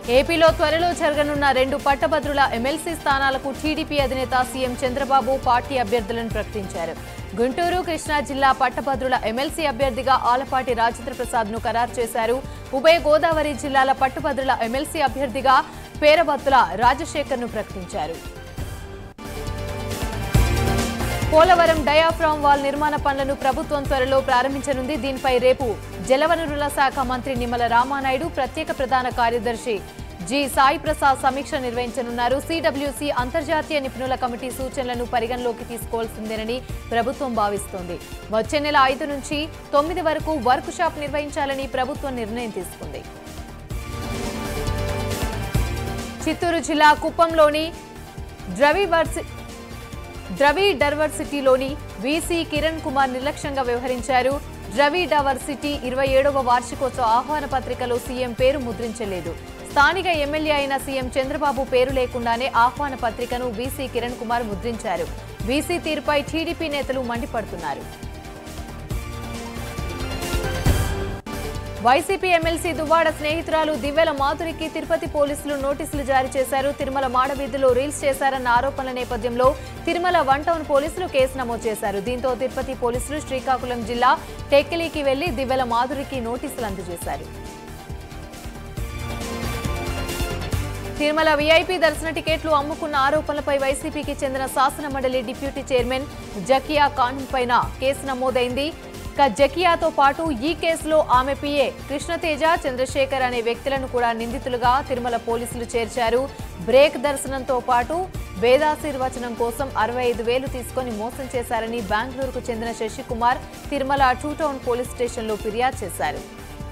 ఏపీలో త్వరలో జరగనున్న రెండు పట్టభద్రుల ఎమ్మెల్సీ స్థానాలకు టీడీపీ అధినేత సీఎం చంద్రబాబు పార్టీ అభ్యర్థులను ప్రకటించారు గుంటూరు కృష్ణా జిల్లా పట్టభద్రుల ఎమ్మెల్సీ అభ్యర్థిగా ఆలపాటి రాజేంద్ర ప్రసాద్ ను ఖరారు చేశారు ఉభయ గోదావరి జిల్లాల పట్టభద్రుల ఎమ్మెల్సీ అభ్యర్థిగా పేరబత్తుల రాజశేఖర్ ను ప్రకటించారు పోలవరం డయాఫ్రామ్ వాల్ నిర్మాణ పనులను ప్రభుత్వం త్వరలో ప్రారంభించనుంది దీనిపై రేపు జలవనరుల శాఖ మంత్రి నిమ్మల రామానాయుడు ప్రత్యేక ప్రధాన కార్యదర్శి జి సాయి ప్రసాద్ సమీక్ష నిర్వహించనున్నారు సిడబ్ల్యూసి అంతర్జాతీయ నిపుణుల కమిటీ సూచనలను పరిగణలోకి తీసుకోవాల్సిందేనని ప్రభుత్వం భావిస్తోంది వచ్చే నెల ఐదు నుంచి తొమ్మిది వరకు వర్క్ షాప్ నిర్వహించాలని ప్రభుత్వం నిర్ణయం తీసుకుంది చిత్తూరు జిల్లా కుప్పంలోని ద్రవివర్సి ద్రవి డైవర్సిటీలోని వీసీ కిరణ్ కుమార్ నిర్లక్ష్యంగా వ్యవహరించారు ద్రవి డైవర్సిటీ ఇరవై ఏడవ వార్షికోత్సవ ఆహ్వాన పత్రికలో సీఎం పేరు ముద్రించలేదు స్థానిక ఎమ్మెల్యే అయిన సీఎం చంద్రబాబు పేరు లేకుండానే ఆహ్వాన పత్రికను వీసీ కిరణ్ కుమార్ ముద్రించారు వీసీ తీరుపై టీడీపీ నేతలు మండిపడుతున్నారు వైసీపీ ఎమ్మెల్సీ దువ్వాడ స్నేహితురాలు దివ్యల మాధురికి తిరుపతి పోలీసులు నోటీసులు జారీ చేశారు తిరుమల మాడవీధిలో రీల్స్ చేశారన్న ఆరోపణల నేపథ్యంలో తిరుమల వన్ టౌన్ పోలీసులు కేసు నమోదు చేశారు దీంతో తిరుపతి పోలీసులు శ్రీకాకుళం జిల్లా టెక్కిలీకి వెళ్లి దివ్యల మాధురికి నోటీసులు అందజేశారు తిరుమల వీఐపీ దర్శన టికెట్లు అమ్ముకున్న ఆరోపణలపై వైసీపీకి చెందిన శాసన మండలి డిప్యూటీ చైర్మన్ జకియా ఖాన్ పైన కేసు నమోదైంది ఇక జకియాతో పాటు ఈ కేసులో ఆమె పిఏ కృష్ణతేజ చంద్రశేఖర్ అనే వ్యక్తులను కూడా నిందితులుగా తిరుమల పోలీసులు చేర్చారు బ్రేక్ దర్శనంతో పాటు వేదాశీర్వచనం కోసం అరవై ఐదు వేలు తీసుకొని మోసం చేశారని బెంగళూరుకు చెందిన Sasikumar Tirumala two town police స్టేషన్లో ఫిర్యాదు చేశారు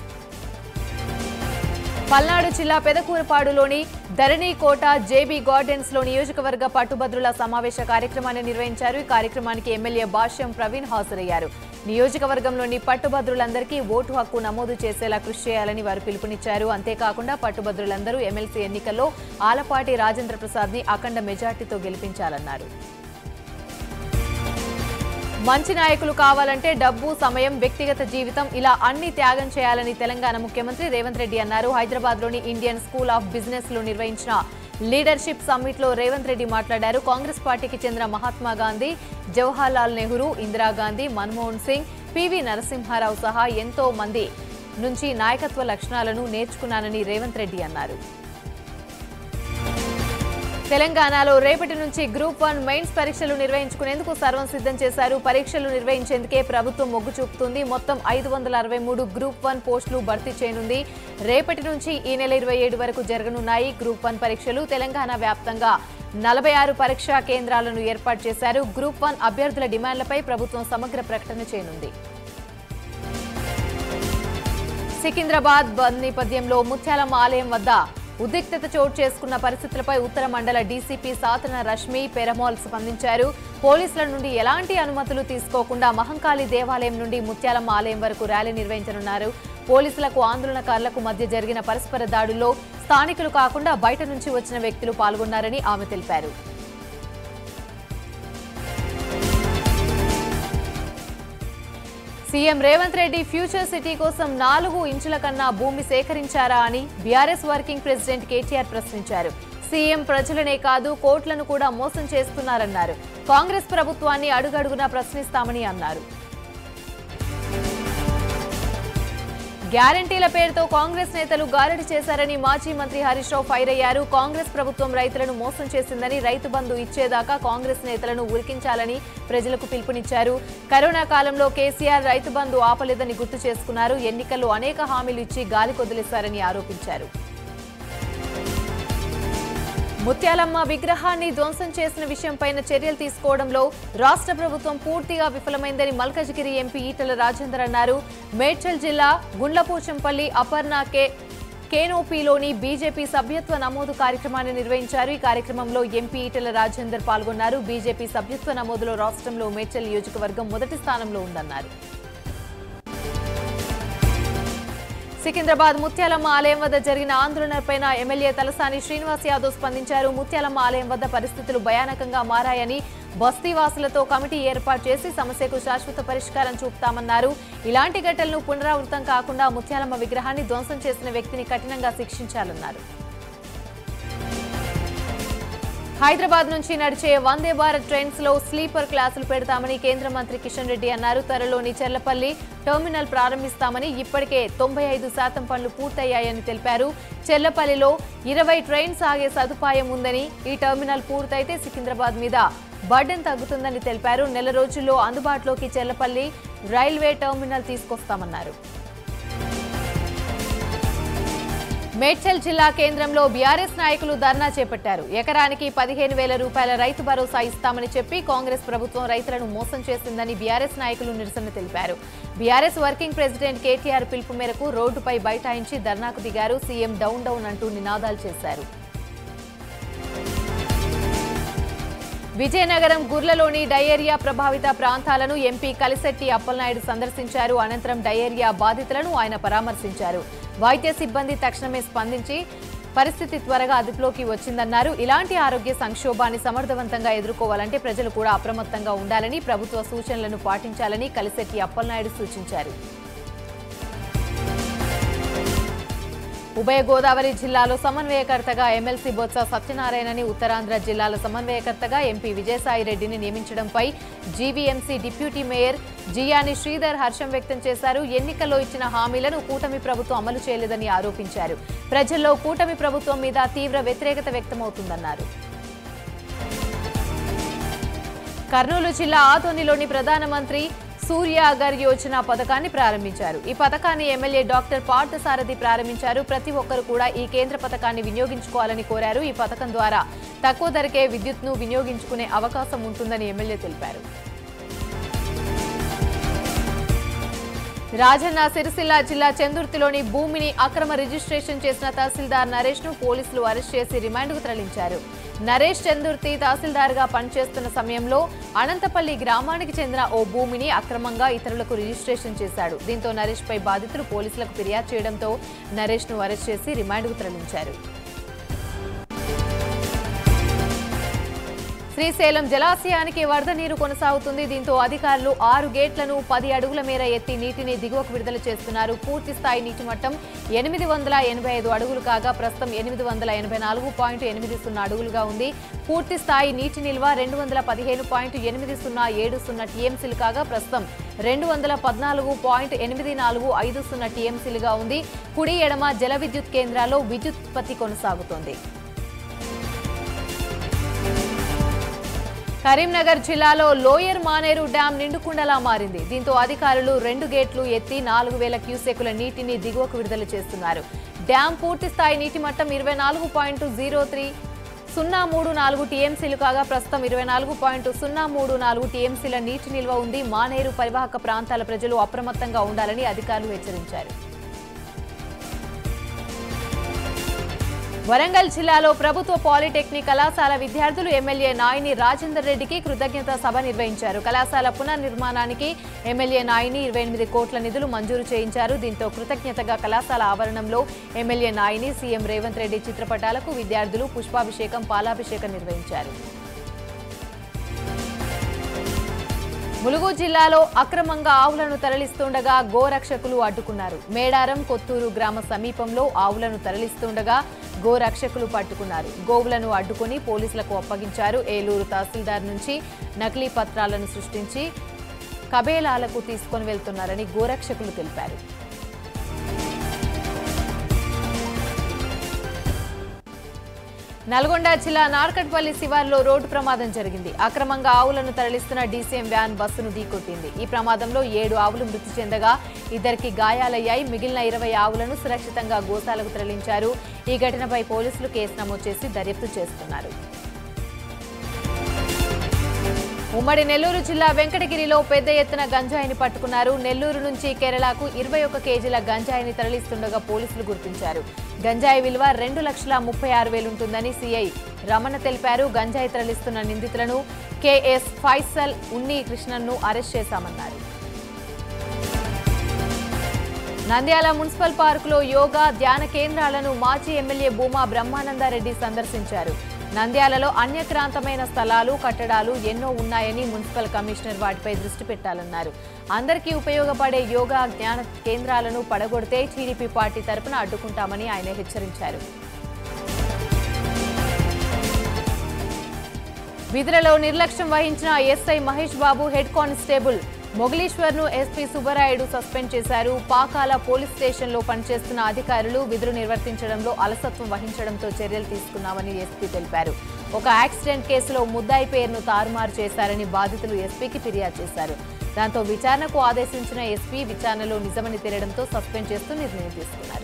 పల్నాడు జిల్లా పెదకూరపాడులోని ధరణి కోట జేబీ గార్డెన్స్ లో నియోజకవర్గ పట్టుభద్రుల సమావేశ కార్యక్రమాన్ని నిర్వహించారు ఈ కార్యక్రమానికి ఎమ్మెల్యే భాష్యం ప్రవీణ్ హాజరయ్యారు నియోజకవర్గంలోని పట్టుభద్రులందరికీ ఓటు హక్కు నమోదు చేసేలా కృషి చేయాలని వారు పిలుపునిచ్చారు అంతేకాకుండా పట్టుభద్రులందరూ ఎమ్మెల్సీ ఎన్నికల్లో ఆలపాటి రాజేంద్ర ప్రసాద్ ని అఖండ మెజార్టీతో గెలిపించాలన్నారు మంచి నాయకులు కావాలంటే డబ్బు సమయం వ్యక్తిగత జీవితం ఇలా అన్ని త్యాగం చేయాలని తెలంగాణ ముఖ్యమంత్రి రేవంత్ రెడ్డి అన్నారు హైదరాబాద్ లోని ఇండియన్ స్కూల్ ఆఫ్ బిజినెస్ లో నిర్వహించిన లీడర్షిప్ సమ్మిట్ లో రేవంత్ రెడ్డి మాట్లాడారు కాంగ్రెస్ పార్టీకి చెందిన మహాత్మా గాంధీ జవహర్ లాల్ నెహ్రూ ఇందిరాగాంధీ మన్మోహన్ సింగ్ పివి నరసింహారావు సహా ఎంతో మంది నుంచి నాయకత్వ లక్షణాలను నేర్చుకున్నానని రేవంత్ రెడ్డి అన్నారు తెలంగాణలో రేపటి నుంచి గ్రూప్ వన్ మెయిన్స్ పరీక్షలు నిర్వహించుకునేందుకు సర్వం సిద్ధం చేశారు పరీక్షలు నిర్వహించేందుకే ప్రభుత్వం మొగ్గు చూపుతుంది మొత్తం ఐదు వందల అరవై మూడు గ్రూప్ వన్ పోస్టులు భర్తీ చేయనుంది రేపటి నుంచి ఈ నెల ఇరవై ఏడు వరకు జరగనున్నాయి గ్రూప్ వన్ పరీక్షలు తెలంగాణ వ్యాప్తంగా నలభై ఆరు పరీక్షా కేంద్రాలను ఏర్పాటు చేశారు గ్రూప్ వన్ అభ్యర్థుల డిమాండ్లపై ప్రభుత్వం సమగ్ర ప్రకటన చేయనుంది సికింద్రాబాద్ బంద్ నేపథ్యంలో ముత్యాలమ్మ ఆలయం వద్ద ఉద్రిక్తత చోటు చేసుకున్న పరిస్థితులపై ఉత్తర మండల డీసీపీ సాతన రష్మి పెరమోల్ స్పందించారు పోలీసుల నుండి ఎలాంటి అనుమతులు తీసుకోకుండా మహంకాళి దేవాలయం నుండి ముత్యాలమ్మ ఆలయం వరకు ర్యాలీ నిర్వహించనున్నారు పోలీసులకు ఆందోళనకారులకు మధ్య జరిగిన పరస్పర దాడుల్లో స్థానికులు కాకుండా బయట నుంచి వచ్చిన వ్యక్తులు పాల్గొన్నారని ఆమె తెలిపారు CM Revanth Reddy future city కోసం నాలుగు ఇంచుల కన్నా భూమి సేకరించారా అని బీఆర్ఎస్ వర్కింగ్ ప్రెసిడెంట్ కేటీఆర్ ప్రశ్నించారు సీఎం ప్రజలనే కాదు కోట్లను కూడా మోసం చేస్తున్నారన్నారు కాంగ్రెస్ ప్రభుత్వాన్ని అడుగడుగునా ప్రశ్నిస్తామని అన్నారు గ్యారంటీల పేరుతో కాంగ్రెస్ నేతలు గారడి చేశారని మాజీ మంత్రి హరీష్ రావు ఫైర్ అయ్యారు కాంగ్రెస్ ప్రభుత్వం రైతులను మోసం చేసిందని రైతు బంధు ఇచ్చేదాకా కాంగ్రెస్ నేతలను ఉరికించాలని ప్రజలకు పిలుపునిచ్చారు కరోనా కాలంలో కేసీఆర్ రైతు బంధు ఆపలేదని గుర్తు చేసుకున్నారు ఎన్నికల్లో అనేక హామీలు ఇచ్చి గాలి కొదిలేశారని ఆరోపించారు ముత్యాలమ్మ విగ్రహాన్ని ధ్వంసం చేసిన విషయంపైన చర్యలు తీసుకోవడంలో రాష్ట్ర ప్రభుత్వం పూర్తిగా విఫలమైందని మల్కజ్గిరి ఎంపీ ఈటల రాజేందర్ అన్నారు మేడ్చల్ జిల్లా గుండ్లపోచంపల్లి అపర్ణ కే కేనోపీలోని బీజేపీ సభ్యత్వ నమోదు కార్యక్రమాన్ని నిర్వహించారు ఈ కార్యక్రమంలో ఎంపీ ఈటల రాజేందర్ పాల్గొన్నారు బీజేపీ సభ్యత్వ నమోదులో రాష్ట్రంలో మేడ్చల్ నియోజకవర్గం మొదటి స్థానంలో ఉందన్నారు సికింద్రాబాద్ ముత్యాలమ్మ ఆలయం వద్ద జరిగిన ఆందోళనపై ఎమ్మెల్యే తలసాని శ్రీనివాస్ యాదవ్ స్పందించారు ముత్యాలమ్మ ఆలయం వద్ద పరిస్థితులు భయానకంగా మారాయని బస్తీవాసులతో కమిటీ ఏర్పాటు చేసి సమస్యకు శాశ్వత పరిష్కారం చూపుతామన్నారు ఇలాంటి ఘటనలు పునరావృతం కాకుండా ముత్యాలమ్మ విగ్రహాన్ని ధ్వంసం చేసిన వ్యక్తిని కఠినంగా శిక్షించాలన్నారు హైదరాబాద్ నుంచి నడిచే వందే భారత్ ట్రైన్స్ లో స్లీపర్ క్లాసులు పెడతామని కేంద్ర మంత్రి కిషన్ రెడ్డి అన్నారు త్వరలోని చెర్లపల్లి టెర్మినల్ ప్రారంభిస్తామని ఇప్పటికే తొంభై ఐదు శాతం పనులు పూర్తయ్యాయని తెలిపారు చెర్లపల్లిలో ఇరవై ట్రైన్స్ ఆగే సదుపాయం ఉందని ఈ టెర్మినల్ పూర్తయితే సికింద్రాబాద్ మీద బర్డెన్ తగ్గుతుందని తెలిపారు నెల రోజుల్లో అందుబాటులోకి చెర్లపల్లి రైల్వే టెర్మినల్ తీసుకొస్తామన్నారు మేడ్చల్ జిల్లా కేంద్రంలో బీఆర్ఎస్ నాయకులు ధర్నా చేపట్టారు ఎకరానికి పదిహేను వేల రూపాయల రైతు భరోసా ఇస్తామని చెప్పి కాంగ్రెస్ ప్రభుత్వం రైతులను మోసం చేసిందని బీఆర్ఎస్ నాయకులు నిరసన తెలిపారు బీఆర్ఎస్ వర్కింగ్ ప్రెసిడెంట్ కేటీఆర్ పిలుపు మేరకు రోడ్డుపై బైఠాయించి ధర్నాకు దిగారు సీఎం డౌన్ డౌన్ అంటూ నినాదాలు చేశారు విజయనగరం గుర్లలోని డయేరియా ప్రభావిత ప్రాంతాలను ఎంపీ కలిశెట్టి అప్పలనాయుడు సందర్శించారు అనంతరం డయేరియా బాధితులను ఆయన పరామర్శించారు వైద్య సిబ్బంది తక్షణమే స్పందించి పరిస్థితి త్వరగా అదుపులోకి వచ్చిందన్నారు ఇలాంటి ఆరోగ్య సంక్షోభాన్ని సమర్థవంతంగా ఎదుర్కోవాలంటే ప్రజలు కూడా అప్రమత్తంగా ఉండాలని ప్రభుత్వ సూచనలను పాటించాలని కలిశెట్టి అప్పలనాయుడు సూచించారు ఉభయ గోదావరి జిల్లాలో సమన్వయకర్తగా ఎమ్మెల్సీ బొత్స సత్యనారాయణని ఉత్తరాంధ్ర జిల్లాల సమన్వయకర్తగా ఎంపీ విజయసాయి రెడ్డిని నియమించడంపై GVMC deputy mayor Jiyani Sridhar హర్షం వ్యక్తం చేశారు ఎన్నికల్లో ఇచ్చిన హామీలను కూటమి ప్రభుత్వం అమలు చేయలేదని ఆరోపించారు ప్రజల్లో కూటమి ప్రభుత్వం మీద తీవ్ర వ్యతిరేకత వ్యక్తమవుతుందన్నారు కర్నూలు జిల్లా ఆదోనిలోని ప్రధానమంత్రి సూర్య అగర్ యోజన పథకాన్ని ప్రారంభించారు ఈ పథకాన్ని ఎమ్మెల్యే డాక్టర్ పార్థసారథి ప్రారంభించారు ప్రతి ఒక్కరు కూడా ఈ కేంద్ర పథకాన్ని వినియోగించుకోవాలని కోరారు ఈ పథకం ద్వారా తక్కువ ధరకే విద్యుత్ను వినియోగించుకునే అవకాశం ఉంటుందని ఎమ్మెల్యే తెలిపారు రాజన్న సిరిసిల్ల జిల్లా చందుర్తిలోని భూమిని అక్రమ రిజిస్ట్రేషన్ చేసిన తహసీల్దార్ నరేష్ ను పోలీసులు అరెస్ట్ చేసి రిమాండ్కు తరలించారు నరేష్ చందుర్తి తహసీల్దార్ గా పనిచేస్తున్న సమయంలో అనంతపల్లి గ్రామానికి చెందిన ఓ భూమిని అక్రమంగా ఇతరులకు రిజిస్ట్రేషన్ చేశాడు దీంతో నరేష్ పై బాధితులు పోలీసులకు ఫిర్యాదు చేయడంతో నరేష్ ను అరెస్ట్ చేసి రిమాండ్కు తరలించారు శ్రీశైలం జలాశయానికి వరద నీరు కొనసాగుతుంది దీంతో అధికారులు ఆరు గేట్లను పది అడుగుల మేర ఎత్తి నీటిని దిగువకు విడుదల చేస్తున్నారు పూర్తి స్థాయి నీటి మట్టం ఎనిమిది వందల ఎనభై ఐదు అడుగులు కాగా ప్రస్తుతం ఎనిమిది వందల ఎనభై నాలుగు పాయింట్ ఎనిమిది సున్నా అడుగులుగా ఉంది పూర్తి స్థాయి నీటి నిల్వ రెండు వందల పదిహేను పాయింట్ ఎనిమిది సున్నా ఏడు సున్నా టీఎంసీలు కాగా ప్రస్తుతం రెండు వందల పద్నాలుగు పాయింట్ ఎనిమిది నాలుగు ఐదు సున్నా టీఎంసీలుగా ఉంది కుడి ఎడమ జల విద్యుత్ కేంద్రాల్లో విద్యుత్ ఉత్పత్తి కొనసాగుతోంది కరీంనగర్ జిల్లాలో లోయర్ మానేరు డ్యాం నిండుకుండలా మారింది దీంతో అధికారులు రెండు గేట్లు ఎత్తి నాలుగు వేల క్యూసెక్కుల నీటిని దిగువకు విడుదల చేస్తున్నారు డ్యాం పూర్తి స్థాయి నీటి మట్టం ఇరవై నాలుగు పాయింట్ జీరో త్రీ సున్నా మూడు నాలుగు టీఎంసీలు కాగా ప్రస్తుతం ఇరవై నాలుగు పాయింట్ సున్నా మూడు నాలుగు టీఎంసీల నీటి నిల్వ ఉంది మానేరు పరివాహక ప్రాంతాల ప్రజలు అప్రమత్తంగా ఉండాలని అధికారులు హెచ్చరించారు వరంగల్ జిల్లాలో ప్రభుత్వ పాలిటెక్నిక్ కళాశాల విద్యార్థులు ఎమ్మెల్యే నాయిని రాజేందర్ రెడ్డికి కృతజ్ఞత సభ నిర్వహించారు కళాశాల పునర్నిర్మాణానికి ఎమ్మెల్యే నాయిని ఇరవై ఎనిమిది కోట్ల నిధులు మంజూరు చేయించారు దీంతో కృతజ్ఞతగా కళాశాల ఆవరణంలో ఎమ్మెల్యే నాయిని సీఎం రేవంత్ రెడ్డి చిత్రపటాలకు విద్యార్థులు పుష్పాభిషేకం పాలాభిషేకం నిర్వహించారు ములుగు జిల్లాలో అక్రమంగా ఆవులను తరలిస్తుండగా గోరక్షకులు అడ్డుకున్నారు మేడారం కొత్తూరు గ్రామ సమీపంలో ఆవులను తరలిస్తుండగా గోరక్షకులు పట్టుకున్నారు గోవులను అడ్డుకుని పోలీసులకు అప్పగించారు ఏలూరు తహసీల్దార్ నుంచి నకిలీ పత్రాలను సృష్టించి కబేలాలకు తీసుకొని వెళ్తున్నారని గోరక్షకులు తెలిపారు నల్గొండ జిల్లా నార్కట్పల్లి శివార్లో రోడ్డు ప్రమాదం జరిగింది అక్రమంగా ఆవులను తరలిస్తున్న డీసీఎం వ్యాన్ బస్సును ఢీకొట్టింది ఈ ప్రమాదంలో ఏడు ఆవులు మృతి చెందగా ఇద్దరికి గాయాలయ్యాయి మిగిలిన ఇరవై ఆవులను సురక్షితంగా గోశాలకు తరలించారు ఈ ఘటనపై పోలీసులు కేసు నమోదు చేసి దర్యాప్తు చేస్తున్నారు ఉమ్మడి నెల్లూరు జిల్లా వెంకటగిరిలో పెద్ద ఎత్తున గంజాయిని పట్టుకున్నారు నెల్లూరు నుంచి కేరళకు ఇరవై ఒక్క కేజీల గంజాయిని తరలిస్తుండగా పోలీసులు గుర్తించారు గంజాయి విలువ రెండు లక్షల ముప్పై ఆరు వేలు ఉంటుందని సీఐ రమణ తెలిపారు గంజాయి తరలిస్తున్న నిందితులను కేఎస్ ఫైసల్ ఉన్ని కృష్ణన్ను అరెస్ట్ చేశామన్నారు నంద్యాల మున్సిపల్ పార్కులో యోగా ధ్యాన కేంద్రాలను మాజీ ఎమ్మెల్యే భూమా బ్రహ్మానందారెడ్డి సందర్శించారు నంద్యాలలో అన్యక్రాంతమైన స్థలాలు కట్టడాలు ఎన్నో ఉన్నాయని మున్సిపల్ కమిషనర్ వాటిపై దృష్టి పెట్టాలన్నారు అందరికీ ఉపయోగపడే యోగా జ్ఞాన కేంద్రాలను పడగొడితే టీడీపీ పార్టీ తరపున అడ్డుకుంటామని ఆయన హెచ్చరించారు విధులలో నిర్లక్ష్యం వహించిన SI Mahesh Babu head constable Mogaleeswar ను ఎస్పీ సుబ్బరాయుడు సస్పెండ్ చేశారు పాకాల పోలీస్ స్టేషన్లో పనిచేస్తున్న అధికారులు విధులు నిర్వర్తించడంలో అలసత్వం వహించడంతో చర్యలు తీసుకున్నామని ఎస్పీ తెలిపారు ఒక యాక్సిడెంట్ కేసులో ముద్దాయి పేరును తారుమారు చేశారని బాధితులు ఎస్పీకి ఫిర్యాదు చేశారు దాంతో విచారణకు ఆదేశించిన ఎస్పీ విచారణలో నిజమని తేలడంతో సస్పెండ్ చేస్తూ నిర్ణయం తీసుకున్నారు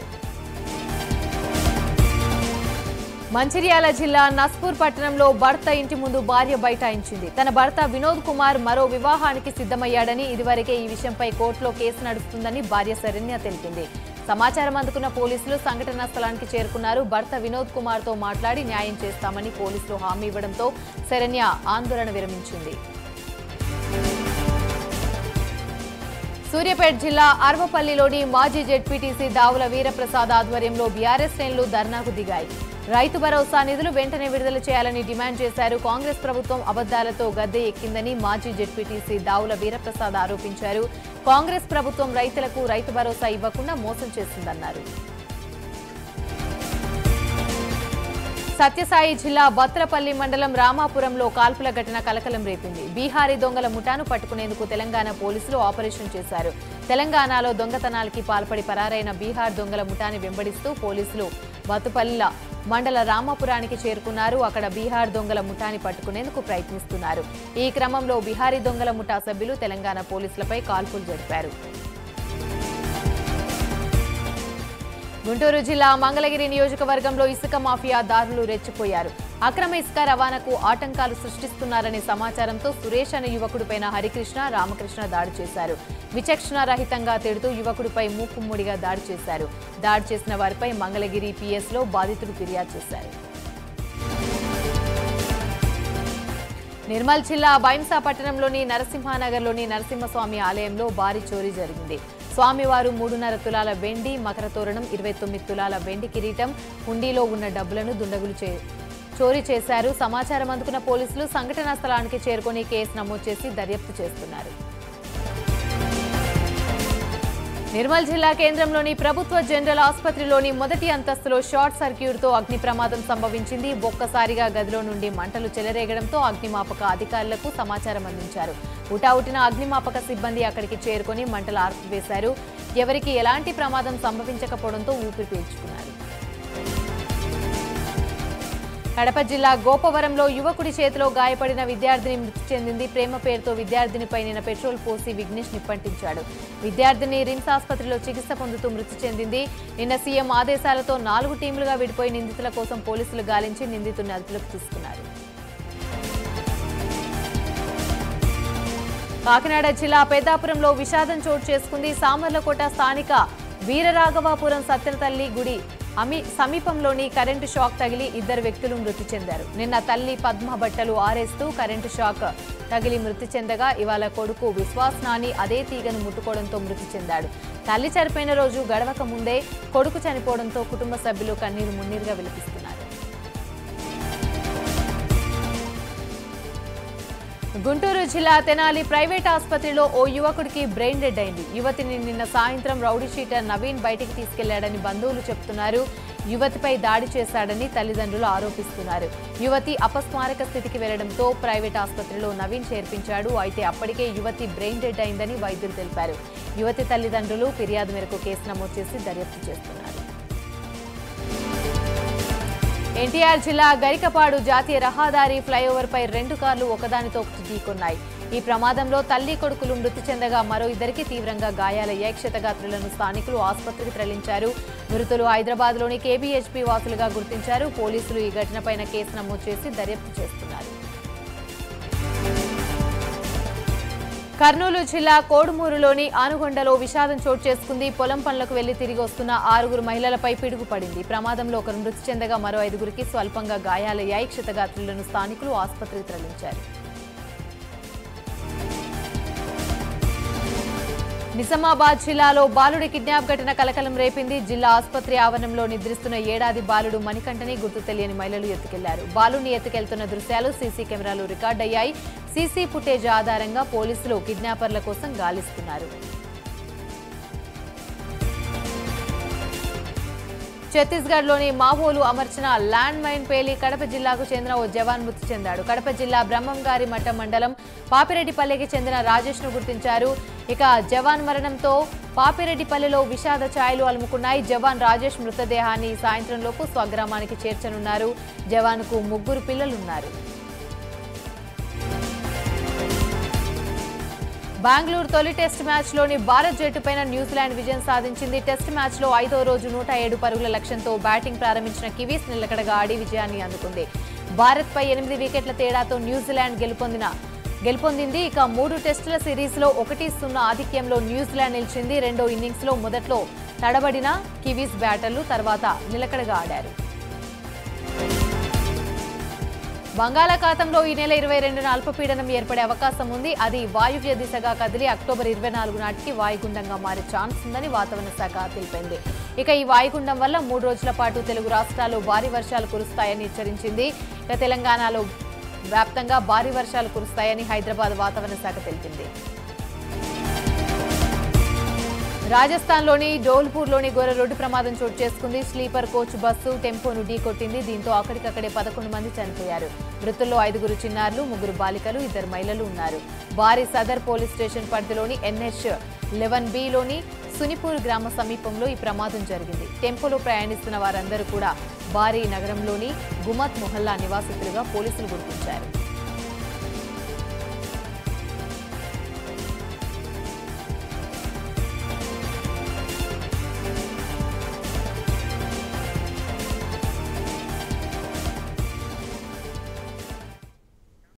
మంచిర్యాల జిల్లా నస్పూర్ పట్టణంలో భర్త ఇంటి ముందు భార్య బైఠాయించింది తన భర్త వినోద్ కుమార్ మరో వివాహానికి సిద్ధమయ్యాడని ఇదివరకే ఈ విషయంపై కోర్టులో కేసు నడుస్తుందని భార్య శరణ్య తెలిపింది సమాచారం అందుకున్న పోలీసులు సంఘటనా స్థలానికి చేరుకున్నారు భర్త వినోద్ కుమార్ తో మాట్లాడి న్యాయం చేస్తామని పోలీసులు హామీ ఇవ్వడంతో శరణ్య ఆందోళన విరమించింది సూర్యాపేట జిల్లా అర్వపల్లిలోని మాజీ జెడ్పీటీసీ దావుల వీరప్రసాద్ ఆధ్వర్యంలో బీఆర్ఎస్ శ్రేణులు ధర్నాకు దిగాయి రైతు భరోసా నిధులు వెంటనే విడుదల చేయాలని డిమాండ్ చేశారు కాంగ్రెస్ ప్రభుత్వం అబద్దాలతో గద్దె ఎక్కిందని మాజీ జెడ్పీటీసీ దావుల వీరప్రసాద్ ఆరోపించారు కాంగ్రెస్ ప్రభుత్వం రైతులకు రైతు భరోసా ఇవ్వకుండా మోసం చేసిందన్నారు సత్యసాయి జిల్లా బత్రపల్లి మండలం రామాపురంలో కాల్పుల ఘటన కలకలం రేపింది బీహారీ దొంగల ముఠాను పట్టుకునేందుకు తెలంగాణ పోలీసులు ఆపరేషన్ చేశారు తెలంగాణలో దొంగతనాలకి పాల్పడి పరారైన బీహార్ దొంగల ముఠాని వెంబడిస్తూ పోలీసులు బతుపల్లిల మండల రామాపురానికి చేరుకున్నారు అక్కడ బీహార్ దొంగల ముఠాని పట్టుకునేందుకు ప్రయత్నిస్తున్నారు ఈ క్రమంలో బీహారీ దొంగల ముఠా సభ్యులు తెలంగాణ పోలీసులపై కాల్పులు జరిపారు గుంటూరు జిల్లా మంగళగిరి నియోజకవర్గంలో ఇసుక మాఫియా దారులు రెచ్చిపోయారు అక్రమ ఇసుక రవాణాకు ఆటంకాలు సృష్టిస్తున్నారనే సమాచారంతో సురేష్ అనే యువకుడిపైన హరికృష్ణ రామకృష్ణ దాడి చేశారు విచక్షణ రహితంగా తిడుతూ యువకుడిపై మూకుమ్మడిగా దాడి చేశారు దాడి చేసిన వారిపై మంగళగిరి పిఎస్ లో బాధితుడు ఫిర్యాదు చేశారు నిర్మల్ జిల్లా బైంసా పట్టణంలోని నరసింహానగర్లోని నరసింహస్వామి ఆలయంలో భారీ చోరీ జరిగింది స్వామివారు మూడున్నర తులాల వెండి మకర తోరణం ఇరవై తొమ్మిది తులాల వెండి కిరీటం హుండీలో ఉన్న డబ్బులను దుండగులు చే చోరీ చేశారు సమాచారం అందుకున్న పోలీసులు సంఘటనా స్థలానికి చేరుకొని కేసు నమోదు చేసి దర్యాప్తు చేస్తున్నారు నిర్మల్ జిల్లా కేంద్రంలోని ప్రభుత్వ జనరల్ ఆసుపత్రిలోని మొదటి అంతస్తులో షార్ట్ సర్క్యూట్తో అగ్ని ప్రమాదం సంభవించింది ఒక్కసారిగా గదిలో నుండి మంటలు చెలరేగడంతో అగ్నిమాపక అధికారులకు సమాచారం అందించారు ఉటావుటిన అగ్నిమాపక సిబ్బంది అక్కడికి చేరుకొని మంటలు ఆర్పివేశారు ఎవరికి ఎలాంటి ప్రమాదం సంభవించకపోవడంతో ఊపిరి పీల్చుకున్నారు కడప జిల్లా గోపవరంలో యువకుడి చేతిలో గాయపడిన విద్యార్థిని మృతి చెందింది ప్రేమ పేరుతో విద్యార్థినిపై నిన్న పెట్రోల్ పోసి విఘ్నేష్ నిప్పంటించాడు విద్యార్థిని రిమ్స్ ఆసుపత్రిలో చికిత్స పొందుతూ మృతి చెందింది నిన్న సీఎం ఆదేశాలతో నాలుగు టీంలుగా విడిపోయి నిందితుల కోసం పోలీసులు గాలించి నిందితుడిని అదుపులోకి తీసుకున్నారు కాకినాడ జిల్లా పెద్దాపురంలో విషాదం చోటు చేసుకుంది సామర్లకోట స్థానిక వీరరాఘవాపురం సత్యతల్లి గుడి అమి సమీపంలోని కరెంటు షాక్ తగిలి ఇద్దరు వ్యక్తులు మృతి చెందారు నిన్న తల్లి పద్మ బట్టలు ఆరేస్తూ కరెంటు షాక్ తగిలి మృతి చెందగా ఇవాళ కొడుకు విశ్వాస్ నాని అదే తీగను ముట్టుకోవడంతో మృతి చెందాడు తల్లి చనిపోయిన రోజు గడవక ముందే కొడుకు చనిపోవడంతో కుటుంబ సభ్యులు కన్నీరు మున్నీరుగా విలపిస్తున్నారు గుంటూరు జిల్లా తెనాలి ప్రైవేట్ ఆసుపత్రిలో ఓ యువకుడికి బ్రెయిన్ డెడ్ అయింది యువతిని నిన్న సాయంత్రం రౌడీ షీటర్ నవీన్ బయటికి తీసుకెళ్లాడని బంధువులు చెప్తున్నారు యువతిపై దాడి చేశాడని తల్లిదండ్రులు ఆరోపిస్తున్నారు యువతి అపస్మారక స్థితికి వెళ్లడంతో ప్రైవేట్ ఆసుపత్రిలో నవీన్ చేర్పించాడు అయితే అప్పటికే యువతి బ్రెయిన్ డెడ్ అయిందని వైద్యులు తెలిపారు యువతి తల్లిదండ్రులు ఫిర్యాదు మేరకు కేసు నమోదు చేసి దర్యాప్తు చేస్తున్నారు ఎన్టీఆర్ జిల్లా గరికపాడు జాతీయ రహదారి ఫ్లైఓవర్ పై రెండు కార్లు ఒకదానితో ఒకటి ఢీకొన్నాయి ఈ ప్రమాదంలో తల్లి కొడుకులు మృతి చెందగా మరో ఇద్దరికి తీవ్రంగా గాయాలయ్యాయి క్షతగాత్రులను స్థానికులు ఆసుపత్రికి తరలించారు మృతులు హైదరాబాద్లోని కేబీహెచ్పీ వాసులుగా గుర్తించారు పోలీసులు ఈ ఘటనపైన కేసు నమోదు చేసి దర్యాప్తు చేస్తున్నారు కర్నూలు జిల్లా కోడుమూరులోని ఆనుగొండలో విషాదం చోటు చేసుకుంది పొలం పనులకు వెళ్లి తిరిగి వస్తున్న ఆరుగురు మహిళలపై పిడుగు పడింది ప్రమాదంలో ఒకరు మృతి చెందగా మరో ఐదుగురికి స్వల్పంగా గాయాలయ్యాయి క్షతగాత్రులను స్థానికులు ఆసుపత్రికి తరలించారు నిజామాబాద్ జిల్లాలో బాలుడి కిడ్నాప్ ఘటన కలకలం రేపింది జిల్లా ఆసుపత్రి ఆవరణంలో నిద్రిస్తున్న ఏడాది బాలుడు మణికంఠని గుర్తు తెలియని మహిళలు ఎత్తుకెళ్లారు బాలుని ఎత్తుకెళ్తున్న దృశ్యాలు సీసీ కెమెరాలు రికార్డయ్యాయి సీసీ ఫుటేజ్ ఆధారంగా పోలీసులు కిడ్నాపర్ల కోసం గాలిస్తున్నారు ఛత్తీస్గఢ్లోని మావోలు అమర్చిన ల్యాండ్ మైన్ పేలి కడప జిల్లాకు చెందిన ఓ జవాన్ మృతి చెందాడు కడప జిల్లా బ్రహ్మంగారి మఠం మండలం పాపిరెడ్డిపల్లికి చెందిన రాజేష్ ను గుర్తించారు ఇక జవాన్ మరణంతో పాపిరెడ్డిపల్లిలో విషాద ఛాయలు అలుముకున్నాయి జవాన్ రాజేష్ మృతదేహాన్ని ఈ సాయంత్రంలోపు స్వగ్రామానికి చేర్చనున్నారు జవాన్కు ముగ్గురు పిల్లలున్నారు బెంగళూరు తొలి టెస్ట్ మ్యాచ్లోని భారత్ జట్టుపైన న్యూజిలాండ్ విజయం సాధించింది టెస్ట్ మ్యాచ్లో ఐదో రోజు నూట ఏడు పరుగుల లక్ష్యంతో బ్యాటింగ్ ప్రారంభించిన కివీస్ నిలకడగా ఆడి విజయాన్ని అందుకుంది భారత్పై ఎనిమిది వికెట్ల తేడాతో న్యూజిలాండ్ గెలుపొందిన గెలుపొందింది ఇక మూడు టెస్టుల సిరీస్లో ఒకటి సున్నా ఆధిక్యంలో న్యూజిలాండ్ నిలిచింది రెండో ఇన్నింగ్స్లో మొదట్లో తడబడిన కివీస్ బ్యాటర్లు తర్వాత నిలకడగా ఆడారు బంగాళాఖాతంలో ఈ నెల ఇరవై రెండున అల్పపీడనం ఏర్పడే అవకాశం ఉంది అది వాయువ్య దిశగా కదిలి అక్టోబర్ ఇరవై నాలుగు నాటికి వాయుగుండంగా మారే ఛాన్స్ ఉందని వాతావరణ శాఖ తెలిపింది ఇక ఈ వాయుగుండం వల్ల మూడు రోజుల పాటు తెలుగు రాష్ట్రాల్లో భారీ వర్షాలు కురుస్తాయని హెచ్చరించింది ఇక తెలంగాణలో వ్యాప్తంగా భారీ వర్షాలు కురుస్తాయని హైదరాబాద్ వాతావరణ శాఖ తెలిపింది రాజస్థాన్లోని డోల్పూర్లోని ఘోర రోడ్డు ప్రమాదం చోటు చేసుకుంది స్లీపర్ కోచ్ బస్సు టెంపోను ఢీకొట్టింది దీంతో అక్కడికక్కడే పదకొండు మంది చనిపోయారు మృతుల్లో ఐదుగురు చిన్నారులు ముగ్గురు బాలికలు ఇద్దరు మహిళలు ఉన్నారు భారీ సదర్ పోలీస్ స్టేషన్ పరిధిలోని ఎన్హెచ్ లెవెన్ బిలోని సునిపూర్ గ్రామ సమీపంలో ఈ ప్రమాదం జరిగింది టెంపోలో ప్రయాణిస్తున్న వారందరూ కూడా భారీ నగరంలోని గుమత్ మొహల్లా నివాసితులుగా పోలీసులు గుర్తించారు